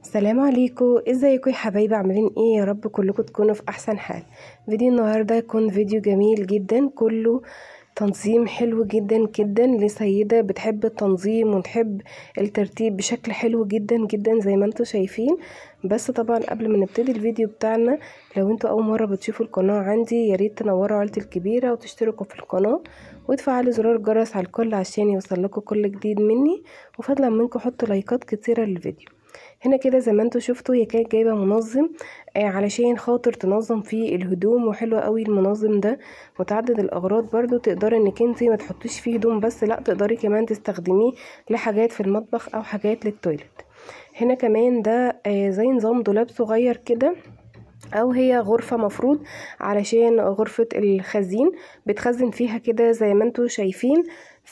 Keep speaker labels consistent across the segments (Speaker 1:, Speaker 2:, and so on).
Speaker 1: السلام عليكم ازيكم يا حبايبي عاملين ايه يا رب كلكم تكونوا في احسن حال فيديو النهارده يكون فيديو جميل جدا كله تنظيم حلو جدا جدا لسيده بتحب التنظيم وتحب الترتيب بشكل حلو جدا جدا زي ما انتم شايفين بس طبعا قبل ما نبتدي الفيديو بتاعنا لو انتوا اول مره بتشوفوا القناه عندي يا ريت تنوروا عيلتي الكبيره وتشتركوا في القناه وتفعلوا زرار الجرس على الكل عشان يوصلكوا كل جديد مني وفضلا منكم حطوا لايكات كتيره للفيديو هنا كده زي ما انتوا شفتوا هي كانت جايبه منظم آه علشان خاطر تنظم فيه الهدوم وحلو قوي المنظم ده متعدد الاغراض برضو تقدري انك انت ما تحطيش فيه هدوم بس لا تقدري كمان تستخدميه لحاجات في المطبخ او حاجات للتويلت هنا كمان ده آه زي نظام دولاب صغير كده او هي غرفة مفروض علشان غرفة الخزين بتخزن فيها كده زي ما انتوا شايفين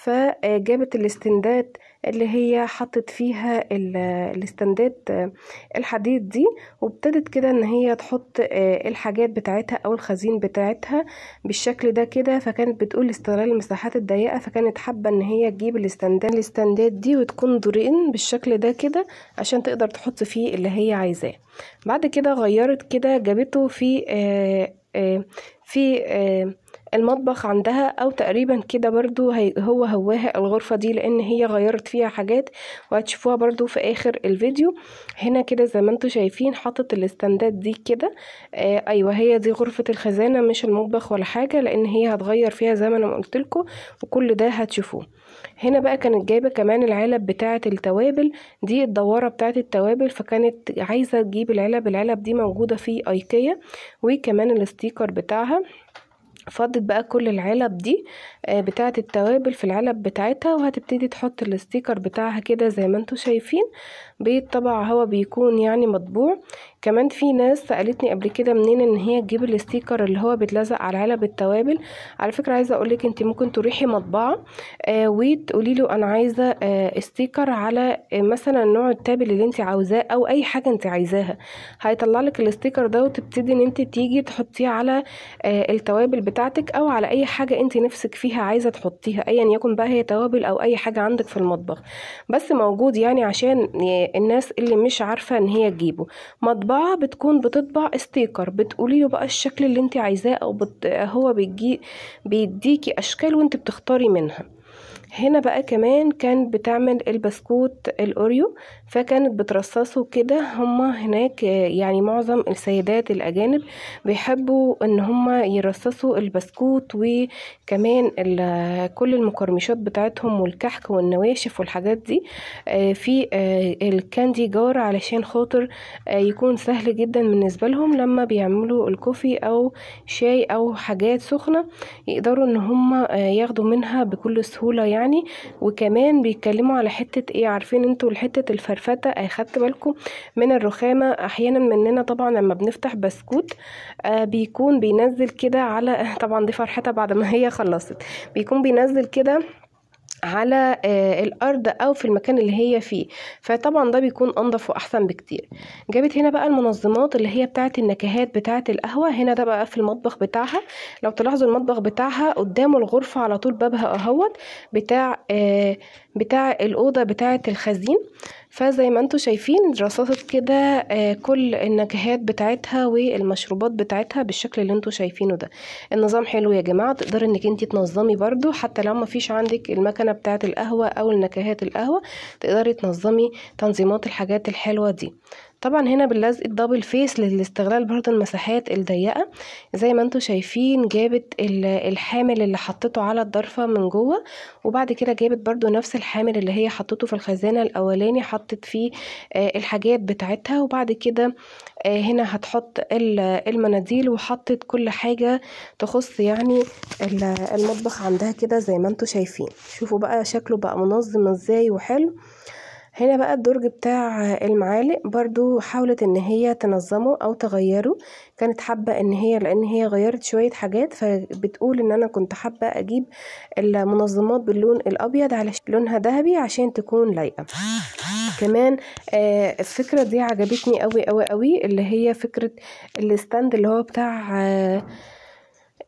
Speaker 1: فجابت الاستندات اللي هي حطت فيها الاستندات الحديد دي وابتدت كده ان هي تحط الحاجات بتاعتها او الخزين بتاعتها بالشكل ده كده فكانت بتقول استغلال المساحات الضيقه فكانت حابه ان هي تجيب الاستندات الاستندات دي وتكون دورين بالشكل ده كده عشان تقدر تحط فيه اللي هي عايزاه بعد كده غيرت كده جابته في آآ آآ في آآ المطبخ عندها او تقريبا كده برضو هو هواها الغرفة دي لان هي غيرت فيها حاجات وهتشوفوها برضو في اخر الفيديو هنا كده زي ما انتوا شايفين حطت الاستندات دي كده آه ايوه هي دي غرفة الخزانة مش المطبخ ولا حاجة لان هي هتغير فيها زي ما انا قلت لكم وكل ده هتشوفوه هنا بقى كانت جايبة كمان العلب بتاعة التوابل دي الدوارة بتاعة التوابل فكانت عايزة تجيب العلب العلب دي موجودة في ايكيا وكمان الاستيكر بتاعها فضت بقى كل العلب دي بتاعه التوابل في العلب بتاعتها وهتبتدي تحط الاستيكر بتاعها كده زي ما انتوا شايفين بيطبع هو بيكون يعني مطبوع كمان في ناس سالتني قبل كده منين ان هي تجيب الاستيكر اللي هو بيتلزق على علب التوابل على فكره عايزه اقولك انت ممكن تروحي مطبعه آه وتقولي له انا عايزه آه استيكر على آه مثلا نوع التابل اللي انت عاوزاه او اي حاجه انت عايزاها هيطلع لك الاستيكر ده وتبتدي ان انت تيجي تحطيه على آه التوابل بتاعتك او على اي حاجه انت نفسك فيها عايزه تحطيها ايا يكن بقى هي توابل او اي حاجه عندك في المطبخ بس موجود يعني عشان الناس اللي مش عارفه ان هي تجيبه مطبعه بتكون بتطبع استيكر بتقولي له بقى الشكل اللي انت عايزاه او بت... هو بيجي بيديكي اشكال وانت بتختاري منها هنا بقى كمان كانت بتعمل البسكوت الاوريو فكانت بترصصه كده هما هناك يعني معظم السيدات الاجانب بيحبوا ان هما يرصصوا البسكوت وكمان كل المقرمشات بتاعتهم والكحك والنواشف والحاجات دي في الكاندي جار علشان خاطر يكون سهل جدا بالنسبه لهم لما بيعملوا الكوفي او شاي او حاجات سخنه يقدروا ان هما ياخدوا منها بكل سهوله يعني يعني وكمان بيتكلموا على حتة ايه عارفين انتوا حتة الفرفتة اخدت بالكم من الرخامة احيانا مننا طبعا لما بنفتح بسكوت آه بيكون بينزل كده على طبعا دي فرحتها بعد ما هي خلصت بيكون بينزل كده على آه الارض او في المكان اللي هي فيه فطبعا ده بيكون انضف واحسن بكتير جابت هنا بقى المنظمات اللي هي بتاعه النكهات بتاعه القهوه هنا ده بقى في المطبخ بتاعها لو تلاحظوا المطبخ بتاعها قدامه الغرفه على طول بابها اهوت بتاع آه بتاع الاوضه بتاعه الخزين فزي ما انتوا شايفين رصصت كده آه كل النكهات بتاعتها والمشروبات بتاعتها بالشكل اللي انتوا شايفينه ده النظام حلو يا جماعه تقدري انك انت تنظمي برده حتى لو ما فيش عندك المكنه بتاعه القهوه او النكهات القهوه تقدري تنظمي تنظيمات الحاجات الحلوه دي طبعا هنا باللزق الدبل فيس للاستغلال برضه المساحات الضيقه زي ما انتوا شايفين جابت الحامل اللي حطيته على الضرفه من جوه وبعد كده جابت برضه نفس الحامل اللي هي حطته في الخزانه الاولاني حطت فيه الحاجات بتاعتها وبعد كده هنا هتحط المناديل وحطت كل حاجه تخص يعني المطبخ عندها كده زي ما انتوا شايفين شوفوا بقى شكله بقى منظم ازاي وحلو هنا بقى الدرج بتاع المعالق برضو حاولت ان هي تنظمه او تغيره كانت حابة ان هي لان هي غيرت شوية حاجات فبتقول ان انا كنت حابة اجيب المنظمات باللون الابيض علشان لونها ذهبي عشان تكون لايقة كمان آه الفكرة دي عجبتني قوي قوي قوي اللي هي فكرة الستاند اللي هو بتاع آه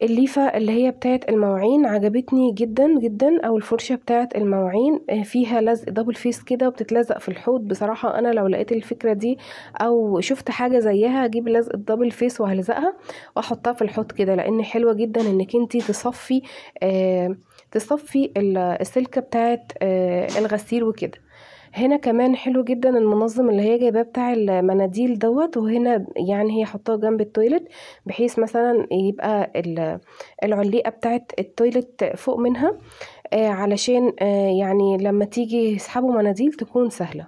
Speaker 1: الليفة اللي هي بتاعة المواعين عجبتني جدا جدا او الفرشة بتاعة المواعين آه، فيها لزق دبل فيس كده وبتتلزق في الحوض بصراحة انا لو لقيت الفكرة دي او شفت حاجة زيها اجيب لزق الدبل فيس وهلزقها واحطها في الحوض كده لان حلوة جدا انك انتي تصفي آه تصفي ال- السلكة بتاعة آه الغسيل وكده هنا كمان حلو جدا المنظم اللي هي جايباه بتاع المناديل دوت وهنا يعني هي حطاه جنب التويلت بحيث مثلا يبقى ال- العليقة بتاعت التويلت فوق منها آه علشان آه يعني لما تيجي يسحبوا مناديل تكون سهلة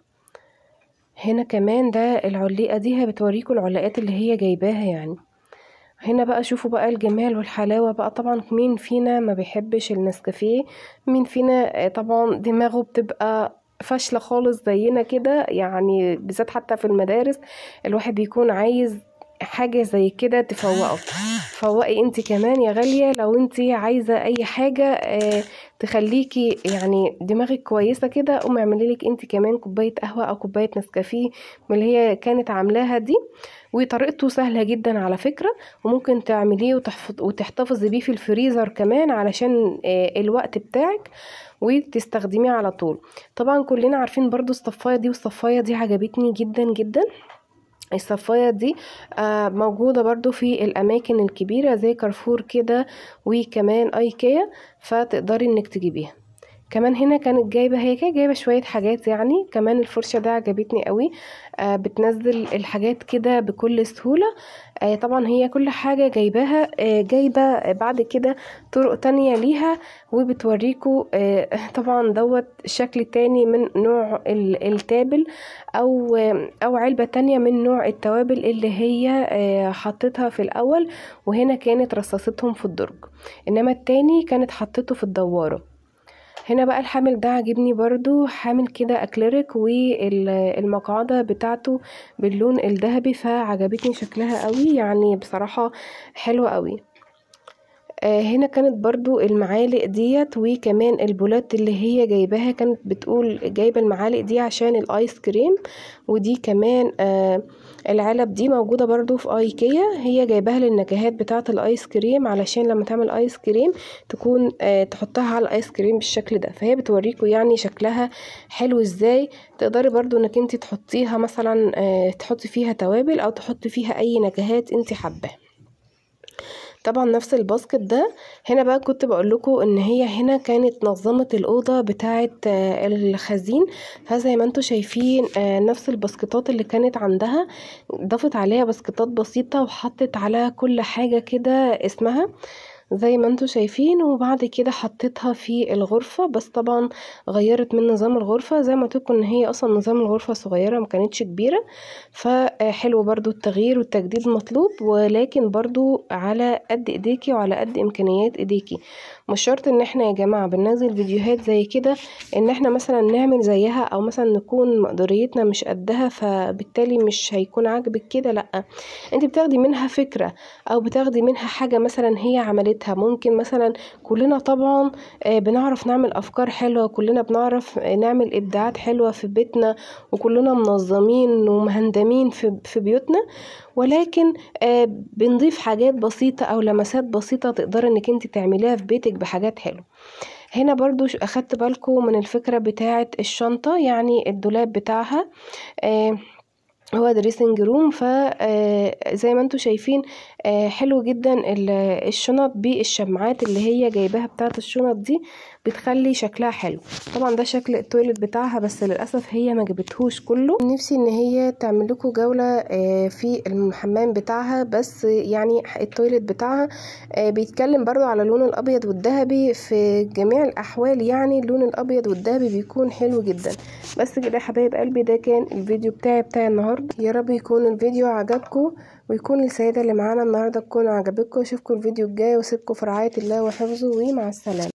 Speaker 1: هنا كمان ده العليقة دي هي بتوريكوا العلاقات اللي هي جايباها يعني هنا بقى شوفوا بقى الجمال والحلاوة بقى طبعا مين فينا ما بيحبش النسكافيه مين فينا آه، طبعا دماغه بتبقى فاشلة خالص زينا كده يعني بالذات حتى في المدارس الواحد بيكون عايز حاجة زي كده تفوقه فوقي انت كمان يا غالية لو انت عايزة اي حاجة آه، تخليكي يعني دماغك كويسة كده قومي اعملي لك انت كمان كوباية قهوة او كوباية نسكافيه من اللي هي كانت عاملاها دي وطريقته سهلة جدا على فكرة وممكن تعمليه وتحفظ وتحتفظي بيه في الفريزر كمان علشان آه، الوقت بتاعك وتستخدميه على طول طبعا كلنا عارفين برضو الصفاية دي والصفاية دي عجبتني جدا جدا الصفاية دي آه، موجودة برضو في الأماكن الكبيرة زي كارفور كده وكمان أيكيا فتقدري إنك تجيبيها كمان هنا كانت جايبة هي كانت جايبة شوية حاجات يعني كمان الفرشة ده عجبتني قوي آه بتنزل الحاجات كده بكل سهولة آه طبعا هي كل حاجة جايباها آه جايبة بعد كده طرق تانية ليها وبتوريكوا آه طبعا دوت شكل تاني من نوع ال- التابل او آه او علبة تانية من نوع التوابل اللي هي آه حطيتها في الاول وهنا كانت رصاصتهم في الدرج انما التاني كانت حطيته في الدوارة هنا بقى الحامل ده عجبني برضو حامل كده اكليريك والمقعدة بتاعته باللون الذهبي فعجبتني شكلها قوي يعني بصراحة حلوة قوي آه، هنا كانت برضو المعالق ديت وكمان البولات اللي هي جايباها كانت بتقول جايبة المعالق دي عشان الايس كريم ودي كمان آه العلب دي موجودة برضو في ايكيا هي جايباها للنكهات بتاعة الايس كريم علشان لما تعمل ايس كريم تكون آه تحطها على الايس كريم بالشكل ده فهي بتوريكوا يعني شكلها حلو ازاي تقدري برضو انك انت تحطيها مثلا آه تحطي فيها توابل او تحطي فيها اي نكهات انت حباها طبعا نفس الباسكت ده هنا بقى كنت بقول لكم ان هي هنا كانت نظمت الاوضه بتاعه آه، الخزين فزي ما انتم شايفين آه، نفس الباسكتات اللي كانت عندها ضافت عليها باسكتات بسيطه وحطت على كل حاجه كده اسمها زي ما انتم شايفين وبعد كده حطيتها في الغرفة بس طبعا غيرت من نظام الغرفة زي ما تكون ان هي اصلا نظام الغرفة صغيرة ما كانتش كبيرة فحلو برضو التغيير والتجديد مطلوب ولكن برضو على قد ايديكي وعلى قد امكانيات ايديكي مش شرط ان احنا يا جماعة بننزل فيديوهات زي كده ان احنا مثلا نعمل زيها او مثلا نكون مقدريتنا مش قدها فبالتالي مش هيكون عاجبك كده لا انت بتاخدي منها فكرة او بتاخدي منها حاجة مثلا هي عملتها ممكن مثلا كلنا طبعا آه، بنعرف نعمل افكار حلوة كلنا بنعرف آه، نعمل ابداعات حلوة في بيتنا وكلنا منظمين ومهندمين في في بيوتنا ولكن آه، بنضيف حاجات بسيطة او لمسات بسيطة تقدري انك انت تعمليها في بيتك بحاجات حلوة هنا برضو ش- اخدت بالكم من الفكرة بتاعة الشنطة يعني الدولاب بتاعها آه هو دريسنج روم فزي ما انتم شايفين آه، حلو جدا ال- الشنط بالشمعات اللي هي جايباها بتاعت الشنط دي بتخلي شكلها حلو طبعا ده شكل التويلت بتاعها بس للاسف هي ما جابتهوش كله نفسي ان هي تعمل لكم جوله آه، في الحمام بتاعها بس يعني التويلت بتاعها آه، بيتكلم برضو على اللون الابيض والذهبي في جميع الاحوال يعني اللون الابيض والذهبي بيكون حلو جدا بس كده يا حبايب قلبي ده كان الفيديو بتاعي بتاع النهارده يا رب يكون الفيديو عجبكم ويكون السيدة اللي معانا النهارده تكون عجبتكم اشوفكم الفيديو الجاي واسيبكم في رعاية الله وحفظه ومع السلامة